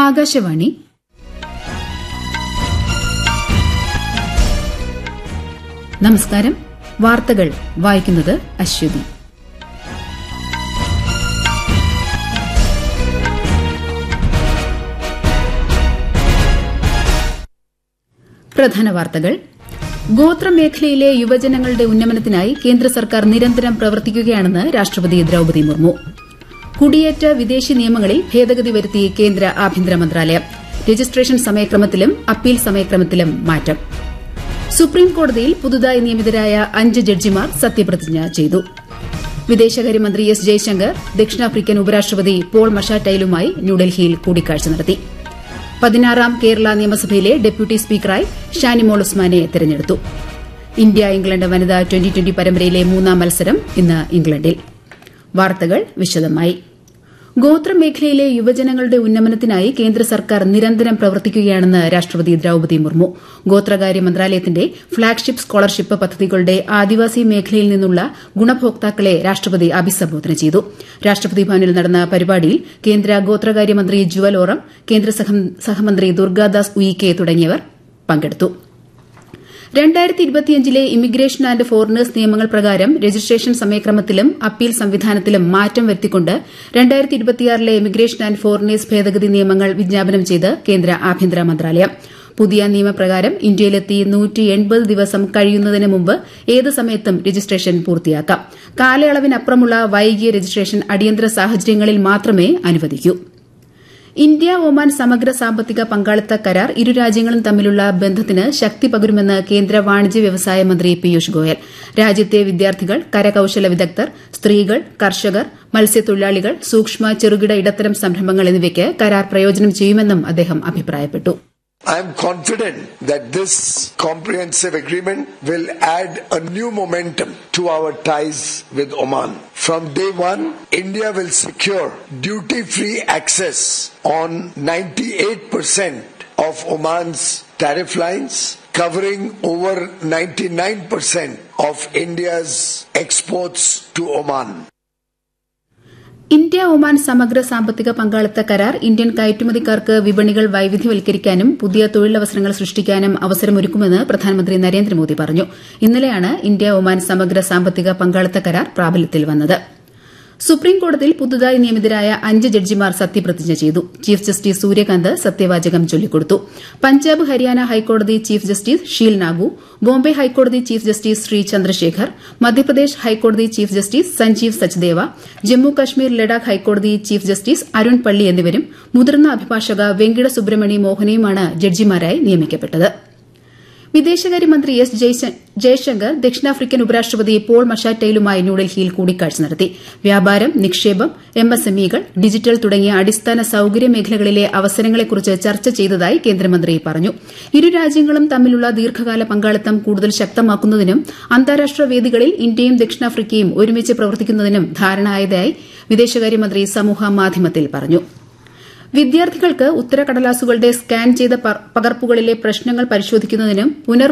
ആകാശവാണി നമസ്കാരം വാർത്തകൾ വായിക്കുന്നത് അശ്വതി പ്രധാന വാർത്തകൾ ഗോത്രമേഖലയിലെ യുവജനങ്ങളുടെ ഉന്നമനത്തിനായി കേന്ദ്ര സർക്കാർ നിരന്തരം പ്രവർത്തിക്കുകയാണെന്ന് രാഷ്ട്രപതി ദ്രൌപദി മുർമു കുടിയേറ്റ വിദേശി നിയമങ്ങളിൽ ഭേദഗതി വരുത്തി കേന്ദ്ര ആഭ്യന്തര മന്ത്രാലയം രജിസ്ട്രേഷൻ സമയക്രമത്തിലും അപ്പീൽ സമയക്രമത്തിലും മാറ്റം സുപ്രീംകോടതിയിൽ പുതുതായി നിയമിതരായ അഞ്ച് ജഡ്ജിമാർ സത്യപ്രതിജ്ഞ ചെയ്തു വിദേശകാര്യമന്ത്രി എസ് ജയശങ്കർ ദക്ഷിണാഫ്രിക്കൻ ഉപരാഷ്ട്രപതി പോൾ മഷാറ്റൈലുമായി ന്യൂഡൽഹിയിൽ കൂടിക്കാഴ്ച നടത്തി പതിനാറാം കേരള നിയമസഭയിലെ ഡെപ്യൂട്ടി സ്പീക്കറായി ഷാനിമോൾ ഉസ്മാനെ തെരഞ്ഞെടുത്തു ഇന്ത്യ ഇംഗ്ലണ്ട് വനിതാ ട്വന്റി ട്വന്റി പരമ്പരയിലെ മൂന്നാം മത്സരം ഇന്ന് ഇംഗ്ലണ്ടിൽ വാർത്തകൾ വിശദമായി ഗോത്രമേഖലയിലെ യുവജനങ്ങളുടെ ഉന്നമനത്തിനായി കേന്ദ്ര സർക്കാർ നിരന്തരം പ്രവർത്തിക്കുകയാണെന്ന് രാഷ്ട്രപതി ദ്രൌപദി മുർമു ഗോത്രകാര്യ മന്ത്രാലയത്തിന്റെ ഫ്ളാഗ്ഷിപ്പ് സ്കോളർഷിപ്പ് പദ്ധതികളുടെ ആദിവാസി മേഖലയിൽ നിന്നുള്ള ഗുണഭോക്താക്കളെ രാഷ്ട്രപതി അഭിസംബോധന ചെയ്തു രാഷ്ട്രപതി ഭവനിൽ നടന്ന പരിപാടിയിൽ കേന്ദ്ര ഗോത്രകാര്യമന്ത്രി ജുവൽ ഓറം കേന്ദ്ര സഹമന്ത്രി ദുർഗാദാസ് ഉയിക്കെ തുടങ്ങിയവർ പങ്കെടുത്തു രണ്ടായിരത്തി ഇരുപത്തിയഞ്ചിലെ ഇമിഗ്രേഷൻ ആന്റ് ഫോറിനേഴ്സ് നിയമങ്ങൾ പ്രകാരം രജിസ്ട്രേഷൻ സമയക്രമത്തിലും അപ്പീൽ സംവിധാനത്തിലും മാറ്റം വരുത്തിക്കൊണ്ട് രണ്ടായിരത്തി ഇരുപത്തിയാറിലെ ഇമിഗ്രേഷൻ ആന്റ് ഫോറിനേഴ്സ് ഭേദഗതി നിയമങ്ങൾ വിജ്ഞാപനം ചെയ്ത് കേന്ദ്ര ആഭ്യന്തര മന്ത്രാലയം പുതിയ നിയമപ്രകാരം ഇന്ത്യയിലെത്തി നൂറ്റി എൺപത് ദിവസം കഴിയുന്നതിന് മുമ്പ് ഏത് സമയത്തും രജിസ്ട്രേഷൻ പൂർത്തിയാക്കാം കാലയളവിനപ്പുറമുള്ള വൈകിയ രജിസ്ട്രേഷൻ അടിയന്തര സാഹചര്യങ്ങളിൽ മാത്രമേ അനുവദിക്കൂ ഇന്ത്യ ഒമാൻ സമഗ്ര സാമ്പത്തിക പങ്കാളിത്ത കരാർ ഇരു രാജ്യങ്ങളും തമ്മിലുള്ള ബന്ധത്തിന് ശക്തി പകരുമെന്ന് കേന്ദ്ര വാണിജ്യ വ്യവസായ മന്ത്രി പീയൂഷ് ഗോയൽ രാജ്യത്തെ വിദ്യാർത്ഥികൾ കരകൌശല വിദഗ്ധർ സ്ത്രീകൾ കർഷകർ മത്സ്യത്തൊഴിലാളികൾ സൂക്ഷ്മ ചെറുകിട ഇടത്തരം സംരംഭങ്ങൾ എന്നിവയ്ക്ക് കരാർ പ്രയോജനം ചെയ്യുമെന്നും അദ്ദേഹം അഭിപ്രായപ്പെട്ടു I am confident that this comprehensive agreement will add a new momentum to our ties with Oman. From day one, India will secure duty free access on 98% of Oman's tariff lines, covering over 99% of India's exports to Oman. India Oman സമഗ്ര സാമ്പത്തിക പങ്കാളിത്ത കരാർ Indian കയറ്റുമതിക്കാർക്ക് വിപണികൾ വൈവിധ്യവൽക്കരിക്കാനും പുതിയ തൊഴിലവസരങ്ങൾ സൃഷ്ടിക്കാനും അവസരമൊരുക്കുമെന്ന് പ്രധാനമന്ത്രി നരേന്ദ്രമോദി പറഞ്ഞു ഇന്നലെയാണ് ഇന്ത്യ ഒമാൻ സമഗ്ര സാമ്പത്തിക പങ്കാളിത്ത കരാർ പ്രാബല്യത്തിൽ വന്നത് സുപ്രീംകോടതിയിൽ പുതുതായി നിയമിതരായ അഞ്ച് ജഡ്ജിമാർ സത്യപ്രതിജ്ഞ ചെയ്തു ചീഫ് ജസ്റ്റിസ് സൂര്യകാന്ത് സത്യവാചകം ചൊല്ലിക്കൊടുത്തു പഞ്ചാബ് ഹരിയാന ഹൈക്കോടതി ചീഫ് ജസ്റ്റിസ് ഷീൽ നാഗു ബോംബെ ഹൈക്കോടതി ചീഫ് ജസ്റ്റിസ് ശ്രീ ചന്ദ്രശേഖർ മധ്യപ്രദേശ് ഹൈക്കോടതി ചീഫ് ജസ്റ്റിസ് സഞ്ജീവ് സച്ദേവ ജമ്മു കശ്മീർ ലഡാക്ക് ഹൈക്കോടതി ചീഫ് ജസ്റ്റിസ് അരുൺ പള്ളി എന്നിവരും മുതിർന്ന അഭിഭാഷക വെങ്കിട സുബ്രഹ്മണി മോഹനയുമാണ് ജഡ്ജിമാരായി നിയമിക്കപ്പെട്ടത് വിദേശകാര്യമന്ത്രി എസ് ജയശങ്കർ ദക്ഷിണാഫ്രിക്കൻ ഉപരാഷ്ട്രപതി പോൾ മഷാറ്റൈലുമായി ന്യൂഡൽഹിയിൽ കൂടിക്കാഴ്ച നടത്തി വ്യാപാരം നിക്ഷേപം എംഎസ്എംഇകൾ ഡിജിറ്റൽ തുടങ്ങിയ അടിസ്ഥാന സൌകര്യ മേഖലകളിലെ അവസരങ്ങളെക്കുറിച്ച് ചർച്ച ചെയ്തതായി കേന്ദ്രമന്ത്രി പറഞ്ഞു ഇരു രാജ്യങ്ങളും തമ്മിലുള്ള ദീർഘകാല പങ്കാളിത്തം കൂടുതൽ ശക്തമാക്കുന്നതിനും അന്താരാഷ്ട്ര വേദികളിൽ ഇന്ത്യയും ദക്ഷിണാഫ്രിക്കയും ഒരുമിച്ച് പ്രവർത്തിക്കുന്നതിനും ധാരണയായതായി വിദേശകാര്യമന്ത്രി സമൂഹ മാധ്യമത്തിൽ പറഞ്ഞു വിദ്യാർത്ഥികൾക്ക് ഉത്തരക്കടലാസുകളുടെ സ്കാൻ ചെയ്ത പകർപ്പുകളിലെ പ്രശ്നങ്ങൾ പരിശോധിക്കുന്നതിനും പുനർ